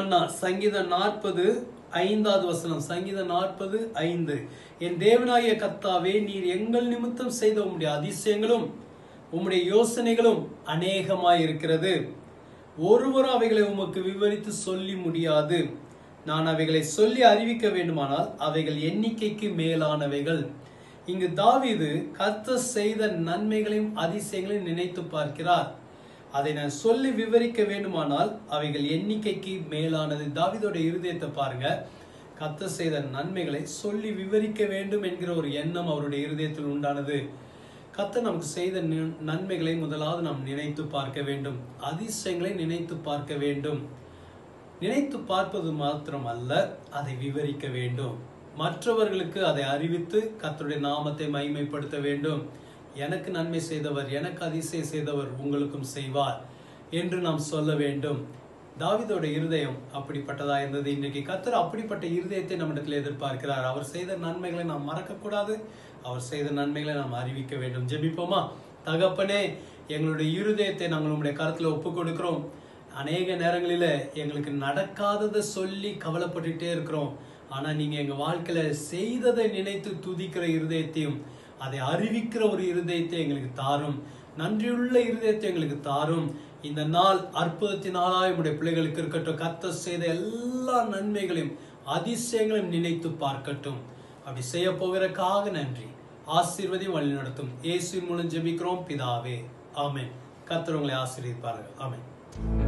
மன்னா சங்கீதம் நாற்பது ஐந்தாவது வசனம் சங்கீதம் நாற்பது ஐந்து என் தேவனாகிய கர்த்தாவே நீர் எங்கள் நிமித்தம் செய்த உம்முடைய அதிசயங்களும் உம்முடைய யோசனைகளும் அநேகமாய் இருக்கிறது ஒருவரும் அவைகளை உமக்கு விவரித்து சொல்லி முடியாது நான் அவைகளை சொல்லி அறிவிக்க வேண்டுமானால் அவைகள் எண்ணிக்கைக்கு மேலானவைகள் இங்கு தாவீது கர்த்தர் செய்த நன்மைகளையும் அதிசயங்களையும் நினைத்து பார்க்கிறார் அதை நான் சொல்லி விவரிக்க வேண்டுமானால் அவைகள் எண்ணிக்கைக்கு மேலானது தாவீதோட இருதயத்தை பாருங்க கர்த்தர் செய்த நன்மைகளை சொல்லி விவரிக்க வேண்டும் என்கிற ஒரு எண்ணம் அவருடைய இருதயத்தில் உண்டானது கர்த்தர் நமக்கு செய்த நி- நன்மைகளை முதலாவது நாம் நினைத்து பார்க்க வேண்டும் அதிசயங்களை நினைத்து பார்க்க வேண்டும் நினைத்து பார்ப்பது மாத்திரம் அல்ல அதை விவரிக்க வேண்டும் மற்றவர்களுக்கு அதை அறிவித்து கர்த்தருடைய நாமத்தை மகிமைப்படுத்த வேண்டும் எனக்கு நன்மை செய்தவர் எனக்கு அதிசயம் செய்தவர் உங்களுக்கும் செய்வார் என்று நாம் சொல்ல வேண்டும் தாவீதோட இருதயம் அப்படிப்பட்டதா இருந்தது இன்னைக்கு கர்த்தர் அப்படிப்பட்ட இருதயத்தை நம்மிடத்தில் எதிர்பார்க்கிறார் அவர் செய்த நன்மைகளை நாம் மறக்கக்கூடாது அவர் செய்த நன்மைகளை நாம் அறிவிக்க வேண்டும் ஜெபிப்போமா தகப்பனே எங்களுடைய இருதயத்தை நாங்கள் உங்களுடைய கருத்துல ஒப்பு கொடுக்கிறோம் அநேக நேரங்களில எங்களுக்கு நடக்காததை சொல்லி கவலைப்பட்டுட்டே இருக்கிறோம் ஆனா நீங்க எங்க வாழ்க்கையில செய்ததை நினைத்து துதிக்கிற இருதயத்தையும் அதை அறிவிக்கிற ஒரு இருதயத்தை எங்களுக்கு தாரும் நன்றியுள்ள இருதயத்தை எங்களுக்கு தாரும் இந்த நாள் அற்புதத்தின் நாளாய் உடைய பிள்ளைகளுக்கு இருக்கட்டும் கர்த்தர் செய்த எல்லா நன்மைகளையும் அதிசயங்களையும் நினைத்து பார்க்கட்டும் அப்படி செய்ய போகிறக்காக நன்றி ஆசீர்வதியும் வழி நடத்தும் இயேசுவின் மூலம் ஜெபிக்கிறோம் பிதாவே ஆமென் கர்த்தர் உங்களை ஆசீர்வதிப்பார்கள் ஆமென்